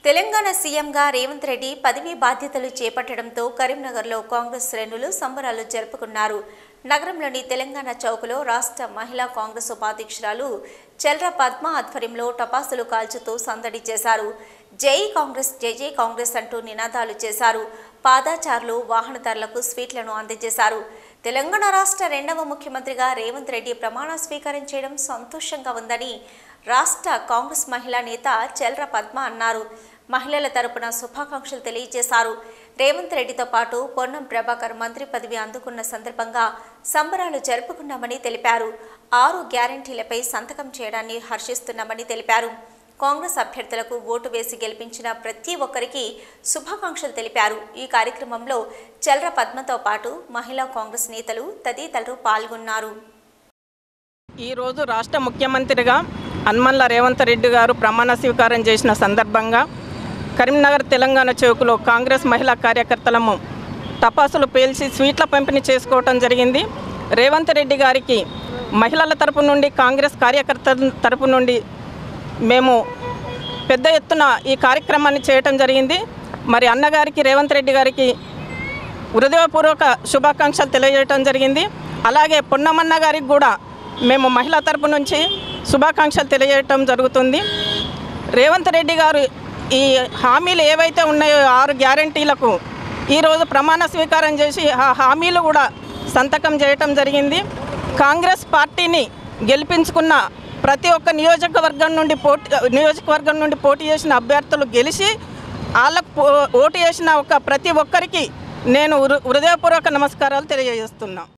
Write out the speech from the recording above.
తెలంగాణ సీఎంగా రేవంత్ రెడ్డి పదవీ బాధ్యతలు చేపట్టడంతో కరీంనగర్లో కాంగ్రెస్ శ్రేణులు సంబరాలు జరుపుకున్నారు నగరంలోని తెలంగాణ చౌక్లో రాష్ట్ర మహిళా కాంగ్రెస్ ఉపాధ్యక్షురాలు చెల్ర పద్మ ఆధ్వర్యంలో టపాసులు కాల్చుతూ సందడి చేశారు జై కాంగ్రెస్ జై జై కాంగ్రెస్ అంటూ నినాదాలు చేశారు పాదాచారులు వాహనదారులకు స్వీట్లను అందజేశారు తెలంగాణ రాష్ట్ర రెండవ ముఖ్యమంత్రిగా రేవంత్ రెడ్డి ప్రమాణ స్వీకారం చేయడం సంతోషంగా ఉందని రాష్ట్ర కాంగ్రెస్ మహిళా నేత చెల్ర పద్మ అన్నారు మహిళల తరపున శుభాకాంక్షలు తెలియజేశారు రేవంత్ రెడ్డితో పాటు పొన్నం ప్రభాకర్ మంత్రి పదవి అందుకున్న సందర్భంగా సంబరాలు జరుపుకున్నామని తెలిపారు ఆరు గ్యారంటీలపై సంతకం చేయడాన్ని హర్షిస్తున్నామని తెలిపారు కాంగ్రెస్ అభ్యర్థులకు ఓటు వేసి గెలిపించిన ప్రతి ఒక్కరికి శుభాకాంక్షలు తెలిపారు ఈ కార్యక్రమంలో చెల్ర పద్మతో పాటు మహిళా కాంగ్రెస్ నేతలు తదితరులు పాల్గొన్నారు ఈరోజు రాష్ట్ర ముఖ్యమంత్రిగా హనుమన్ల రేవంత్ రెడ్డి గారు ప్రమాణ స్వీకారం చేసిన సందర్భంగా కరీంనగర్ తెలంగాణ చౌకులో కాంగ్రెస్ మహిళా కార్యకర్తలము టపాసులు పేల్చి స్వీట్ల పంపిణీ చేసుకోవటం జరిగింది రేవంత్ రెడ్డి గారికి మహిళల తరపు నుండి కాంగ్రెస్ కార్యకర్తల తరపు నుండి మేము పెద్ద ఎత్తున ఈ కార్యక్రమాన్ని చేయటం జరిగింది మరి అన్నగారికి రేవంత్ రెడ్డి గారికి హృదయపూర్వక శుభాకాంక్షలు తెలియజేయడం జరిగింది అలాగే పొన్నమన్న గారికి కూడా మేము మహిళా తరపు నుంచి శుభాకాంక్షలు తెలియజేయటం జరుగుతుంది రేవంత్ రెడ్డి గారు ఈ హామీలు ఏవైతే ఉన్నాయో ఆరు గ్యారంటీలకు ఈరోజు ప్రమాణ స్వీకారం చేసి ఆ హామీలు కూడా సంతకం చేయటం జరిగింది కాంగ్రెస్ పార్టీని గెలిపించుకున్న ప్రతి ఒక్క నియోజకవర్గం నుండి పోటీ నియోజకవర్గం నుండి పోటీ చేసిన అభ్యర్థులు గెలిచి వాళ్ళకు పో- ఓటు చేసిన ఒక ప్రతి ఒక్కరికి నేను హృ- హృదయపూర్వక నమస్కారాలు తెలియజేస్తున్నా